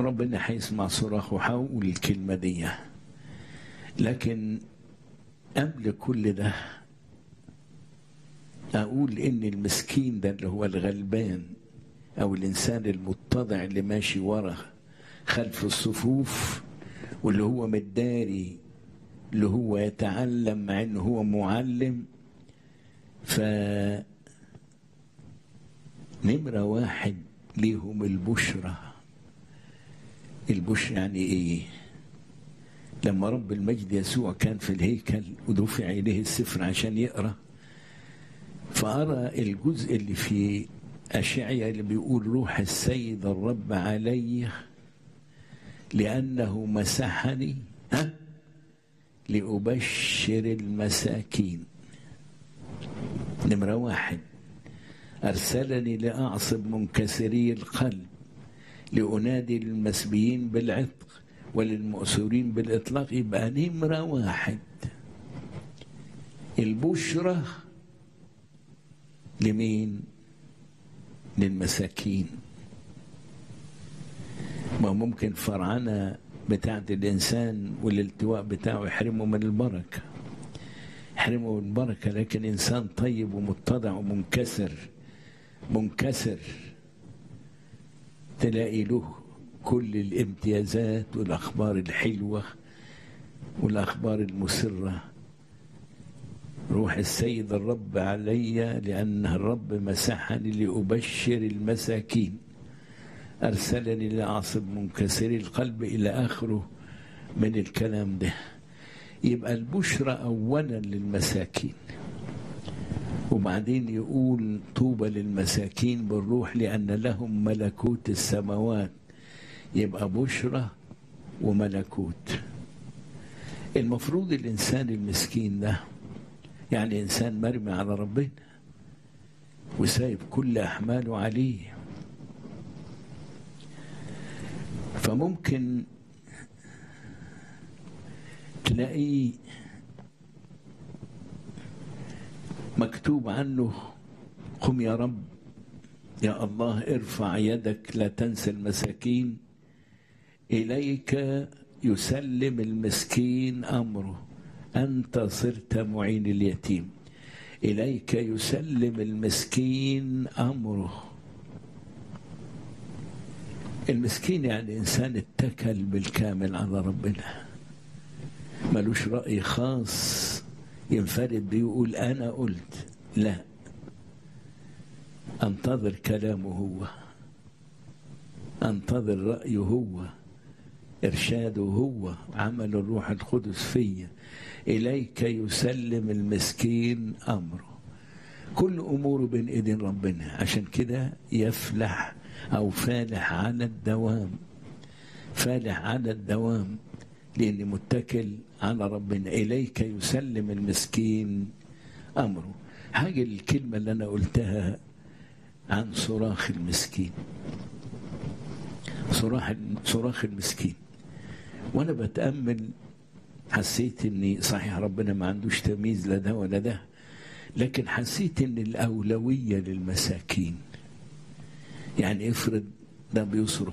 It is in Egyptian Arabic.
وربنا هيسمع صراخه وهقول الكلمة دي لكن قبل كل ده أقول إن المسكين ده اللي هو الغلبان أو الإنسان المتضع اللي ماشي ورا خلف الصفوف واللي هو متداري اللي هو يتعلم مع إنه هو معلم ف نمرة واحد ليهم البشرى البشرى يعني ايه لما رب المجد يسوع كان في الهيكل ودفع إليه السفر عشان يقرأ فأرى الجزء اللي في أشعيا اللي بيقول روح السيد الرب علي لأنه مسحني ها لأبشر المساكين نمرة واحد أرسلني لأعصب منكسري القلب لأنادي للمسبيين بالعتق وللمؤسورين بالإطلاق يبقى نمرة واحد البشرة لمين؟ للمساكين ما ممكن فرعنة بتاعت الإنسان والالتواء بتاعه يحرمه من البركة يحرمه من البركة لكن إنسان طيب ومتضع ومنكسر منكسر تلاقي له كل الامتيازات والأخبار الحلوة والأخبار المسرة روح السيد الرب علي لأن الرب مسحني لأبشر المساكين أرسلني لأعصب منكسري القلب إلى آخره من الكلام ده يبقى البشرى أولا للمساكين وبعدين يقول طوبى للمساكين بالروح لأن لهم ملكوت السماوات يبقى بشرى وملكوت المفروض الإنسان المسكين ده يعني إنسان مرمي على ربنا وسايب كل أحماله عليه فممكن تلاقيه مكتوب عنه قم يا رب يا الله ارفع يدك لا تنسى المساكين إليك يسلم المسكين أمره أنت صرت معين اليتيم إليك يسلم المسكين أمره المسكين يعني إنسان اتكل بالكامل على ربنا ملوش رأي خاص ينفرد بيقول أنا قلت لا أنتظر كلامه هو أنتظر رأيه هو إرشاده هو عمل الروح القدس فيا إليك يسلم المسكين أمره كل أموره بين إيدين ربنا عشان كده يفلح أو فالح على الدوام فالح على الدوام لأني متكل على ربنا إليك يسلم المسكين أمره حاجة الكلمة اللي أنا قلتها عن صراخ المسكين صراخ صراخ المسكين وأنا بتأمل حسيت إني صحيح ربنا ما عندوش تمييز لا ده ولا ده لكن حسيت إن الأولوية للمساكين يعني افرض ده بيصرخ